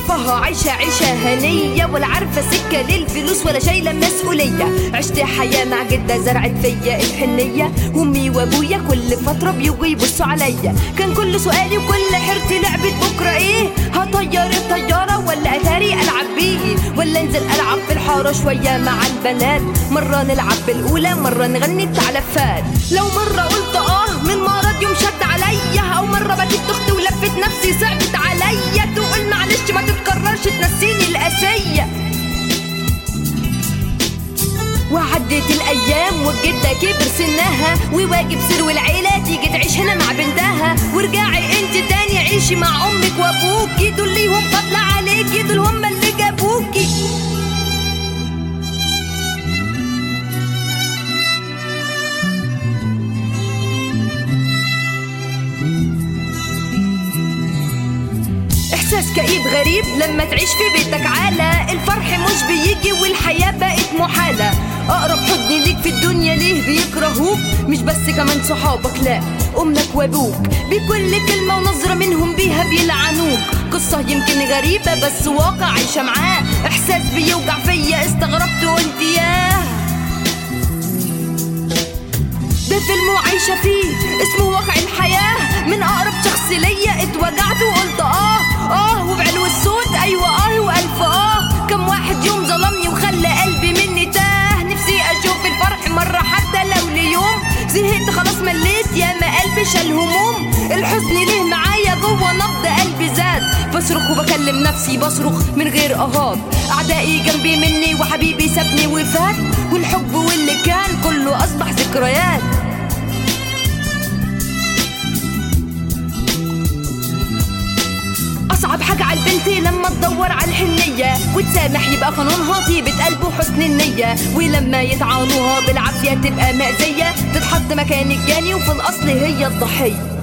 شايفاها عايشة عيشة هنية ولا عارفة سكة للفلوس ولا شايلة مسؤولية عشت حياة مع جدة زرعت فيا الحنية أمي وأبويا كل فترة بيجوا يبصوا عليا كان كل سؤالي وكل حيرتي لعبة بكرة إيه هطير الطيارة ولا أتاري ألعب بيه ولا أنزل ألعب في الحارة شوية مع البنات مرة نلعب بالأولى مرة نغني التعلفات لو مرة قلت آه من مرض يوم شد عليا أو مرة بديت تخت ولفت نفسي صعبت عليا تقول معلش ما تتكررش تنسيني القاسية وعدت الايام والجده كبر سنها وواجب سر العيله تيجي تعيش هنا مع بنتها وارجعي انت تاني عيشي مع امك وابوكي دول ليهم فضل عليكي دول هم اللي جابوكي احساس كئيب غريب لما تعيش في بيتك عالة الفرح مش بيجي والحياة بقت محالة اقرب حضن ليك في الدنيا ليه بيكرهوك مش بس كمان صحابك لا امك وابوك بكل كلمة ونظرة منهم بيها بيلعنوك قصة يمكن غريبة بس واقع عايشة معاه احساس بيوجع فيا استغربت وانت ياه ده فيلم وعايشة فيه اسمه واقع الحياة من أقرب شخص ليا اتوجعت وقلت آه آه وبعلو الصوت أيوة آه وألف آه كم واحد يوم ظلمني وخلى قلبي مني تاه نفسي أشوف الفرح مرة حتى لو ليوم زهقت خلاص مليت يا ما قلبي شال هموم الحزن ليه معايا جوه نبض قلبي زاد بصرخ وبكلم نفسي بصرخ من غير اهات اعدائي جنبي مني وحبيبي سابني وفات والحب واللي كان كله اصبح ذكريات اصعب حاجة على البنت لما تدور على الحنية وتسامح يبقى قانونها طيبة قلب وحسن النية ولما يتعاونوها بالعافية تبقى مأذية تتحط مكان الجاني وفي الاصل هي الضحية